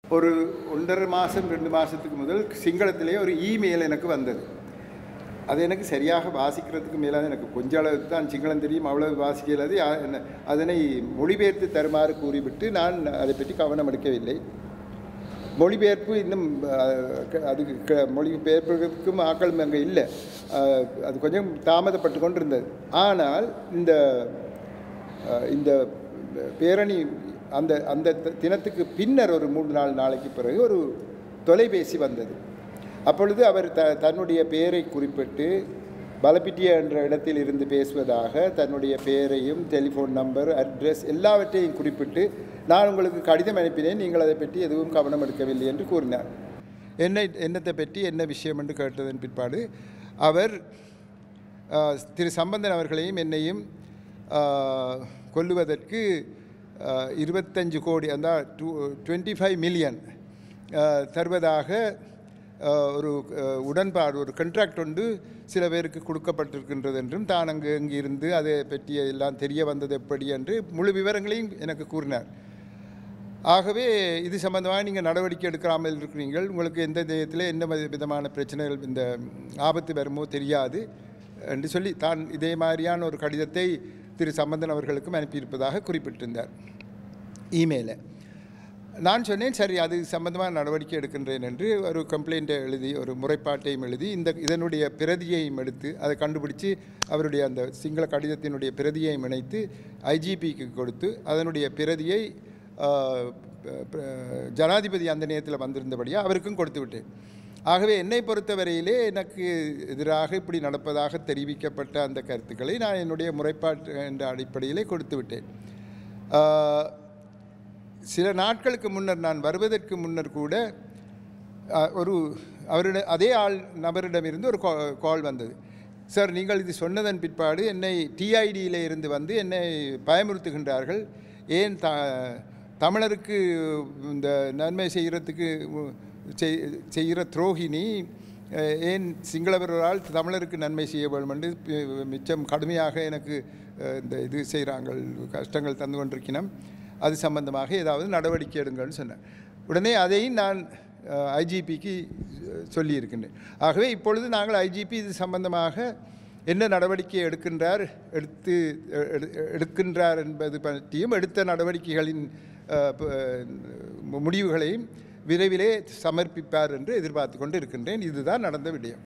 ஒரு ஒன்றரை மாதம் ரெண்டு மாதத்துக்கு முதல் சிங்களத்திலே ஒரு இமெயில் எனக்கு வந்தது அது எனக்கு சரியாக வாசிக்கிறதுக்கு மேலாக எனக்கு கொஞ்ச அளவுக்கு தான் சிங்களம் தெரியும் அவ்வளவு வாசிக்க இயலாது யா- என்ன- அதனை மொழிபெயர்த்து தருமாறு கூறிவிட்டு நான் அதை பற்றி கவனம் எடுக்கவில்லை மொழிபெயர்ப்பு இன்னும் அஹ், க- அதுக்கு க- மொழிபெயர்ப்புக்கும் ஆக்கள் அங்கே இல்லை அஹ், அது கொஞ்சம் தாமதப்பட்டு கொண்டிருந்தது ஆனால் இந்த அஹ், இந்த பேரணி அந்த அந்த த- தினத்துக்கு பின்னர் ஒரு மூன்று நாலு நாளைக்கு பிறகு ஒரு தொலைபேசி வந்தது அப்பொழுது அவர் த தன்னுடைய பெயரை குறிப்பிட்டு பலப்பிட்டிய என்ற இடத்தில் இருந்து பேசுவதாக தன்னுடைய பெயரையும் டெலிஃபோன் நம்பர் அட்ரஸ் எல்லாவற்றையும் குறிப்பிட்டு நான் உங்களுக்கு கடிதம் அனுப்பினேன் நீங்கள் அதை பற்றி எதுவும் கவனம் எடுக்கவில்லை என்று கூறினார் என்னை என்னத்தை பற்றி என்ன விஷயம் என்று கேட்டதன் பிற்பாடு அவர் ஆஹ், திரு சம்பந்தன் அவர்களையும் என்னையும் ஆஹ், கொல்லுவதற்கு ஆஹ், இருபத்தஞ்சு கோடி அந்த டூ டுவெண்ட்டி ஃபைவ் மில்லியன் தருவதாக ஆஹ், ஒரு ஆஹ், உடன்பாடு ஒரு கண்ட்ராக்ட் ஒன்று சில பேருக்கு கொடுக்கப்பட்டிருக்கின்றது என்றும் தான் அங்கு அங்கு இருந்து அதை பற்றி எல்லாம் தெரிய வந்தது எப்படி என்று முழு விவரங்களையும் எனக்கு கூறினார் ஆகவே இது சம்பந்தமாக நீங்கள் நடவடிக்கை எடுக்காமல் இருக்கிறீர்கள் உங்களுக்கு எந்த தேயத்தில் என்ன வித- விதமான பிரச்சனைகள் இந்த ஆபத்து வருமோ தெரியாது என்று சொல்லி தான் இதே மாதிரியான ஒரு கடிதத்தை திரு சம்பந்தன் அவர்களுக்கும் அனுப்பியிருப்பதாக குறிப்பிட்டிருந்தார் இமெயிலை நான் சொன்னேன் சரி அது சம்பந்தமாக நடவடிக்கை எடுக்கின்றேன் என்று ஒரு கம்ப்ளைண்ட்டை எழுதி ஒரு முறைப்பாட்டையும் எழுதி இந்த இதனுடைய பிரதியையும் எடுத்து அதை கண்டுபிடிச்சு அவருடைய அந்த சிங்கள கடிதத்தினுடைய பிரதியையும் இணைத்து ஐஜிபிக்கு கொடுத்து அதனுடைய பிரதியை ஆஹ், ப- ப- ஜனாதிபதி அந்த நேரத்தில் வந்திருந்தபடியாக அவருக்கும் கொடுத்து விட்டேன் ஆகவே என்னை பொறுத்தவரையிலே எனக்கு எதிராக இப்படி நடப்பதாக தெரிவிக்கப்பட்ட அந்த கருத்துக்களை நான் என்னுடைய முறைப்பாட்டு என்ற அடிப்படையிலே கொடுத்து விட்டேன் ஆஹ், சில நாட்களுக்கு முன்னர் நான் வருவதற்கு முன்னர் கூட அஹ், ஒரு அவரிட அதே ஆள் நபரிடமிருந்து ஒரு கா- கால் வந்தது சார் நீங்கள் இது சொன்னதன் பிற்பாடு என்னை டிஐடியில் இருந்து வந்து என்னை பயமுறுத்துகின்றார்கள் ஏன் த தமிழருக்கு இந்த நன்மை செய்கிறதுக்கு உ- செய்- செய்கிற துரோகினி அஹ், ஏன் சிங்களவர்களால் தமிழருக்கு நன்மை செய்ய வேண்டும் என்று பி- மிச்சம் கடுமையாக எனக்கு அஹ், இந்த இது செய்கிறாங்க கஷ்டங்கள் தந்து கொண்டிருக்கணும் அது சம்பந்தமாக ஏதாவது நடவடிக்கை எடுங்கள்னு சொன்னேன் உடனே அதையும் நான் ஐஜிபிக்கு சொல்லியிருக்கின்றேன் ஆகவே இப்பொழுது நாங்கள் ஐஜிபி இது சம்பந்தமாக என்ன நடவடிக்கை எடுக்கின்றார் எடுத்து எ- எடு- எடுக்கின்றார் என்பது பற்றியும் எடுத்த நடவடிக்கைகளின் அஹ், ப- முடிவுகளையும் விரைவிலே சமர்ப்பிப்பார் என்று எதிர்பார்த்து கொண்டு இருக்கின்றேன் இதுதான் நடந்த விடயம்